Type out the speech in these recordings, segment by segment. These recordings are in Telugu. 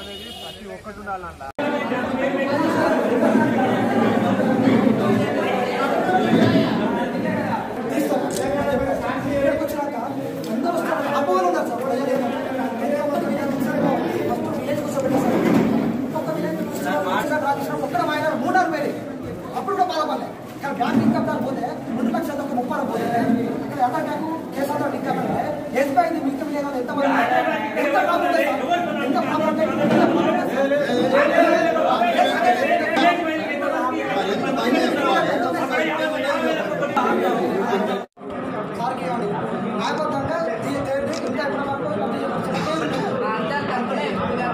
అనేది ప్రతి ఒక్కటి ఉండాలన్న అప్పుడు కూడా బాధపడలే కానీ బ్యాంక్ ఇన్కమ్ దాని పోతే రెండు లక్షల ఒక ముప్పై పోతే ఇక్కడ ఎలా బ్యాంకు కేసీఆర్ ఇన్కమ్ అంటే ఎస్బీఐ ఇన్కమ్ లేదా ఎంత మంది ఎంత ప్రాబ్లం ఉంది సార్? ఎంత ప్రాబ్లం ఉంది? ఎంత ప్రాబ్లం ఉంది సార్? సార్కి ఇవ్వండి న్యాయబద్ధంగా దీని తేదీ ఇంత ఎక్కడ వరకు లబ్ధి చేకూర్చాలి. అందరి తరపున ఎంపీగా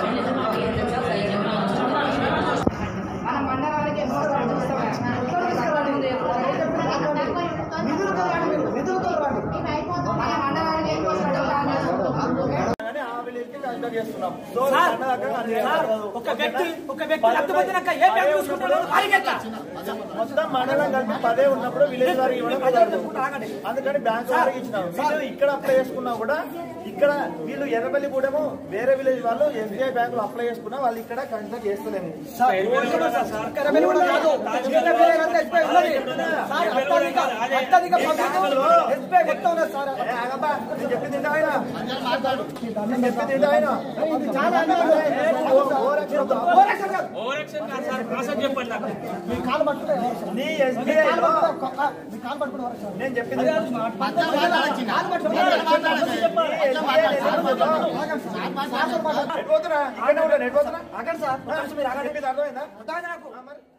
మన మండలానికి ఎన్నో సార్లు చూస్తాం. ఎక్కడ తీసుకురావాలి ముందు ఎప్పుడు? నిధులతో రండి మీరు, నిధులతో రండి. మన మండలానికి ఎక్కువ సార్లు ప్లాన్ చేసుకుంటాం. ఒక వ్యక్తి ఒక వ్యక్తి లబ్ధి పొందినాక ఏ బ్యాంక్ చూసుకుంటాడో వారికి ఎట్లా? మొత్తం మండలం కలిపి పదే ఉన్నప్పుడు విలేజ్ వారికి ఇవ్వడం కుదరదు. అందుకని బ్యాంక్ వారికి ఇచ్చినాం వీళ్ళు ఇక్కడ అప్లై చేసుకున్నా కూడా ఇక్కడ వీళ్ళు ఎర్రబల్లి కూడాము వేరే విలేజ్ వాళ్ళు ఎస్బీఐ బ్యాంక్ లో అప్లై చేసుకున్నా వాళ్ళు ఇక్కడ కన్సిడర్ చేస్తలేము కరబెల్లి కూడా కాదు. జీతం వేరే కాదు, ఎస్బీఐ ఉన్నది. సార్, అత్యధిక అత్యధిక పబ్లిక్ ఎస్బీఐ మొత్తం ఉన్నది సార్ ఏ, ఆగబ్బా, నేను చెప్పింది ఏంటో ఆయన? నేను చెప్పింది ఏంటో ఆయన? ఇది చాలా అన్యాయం. ఓ- ఓ రక్షణ వద్దు. ఓరక్షణ కాదు. మీ కాలు పట్టుకుంటే ఓరక్షణ. నీ మీ ఎస్బీఐ కాలు లో పట్టుకుంటే ఆ, మీ కాలు పట్టుకుంటే ఓరక్షణ. నేను చెప్పింది కాలు పట్టుకుంటే నెట్ పోతున్నా ఇక్కడ ఉంటా నెట్ పోతున్నా ఆగండి సార్ మీరు ఆగండి అర్థమైందా అర్థమైందా నాకు? మరి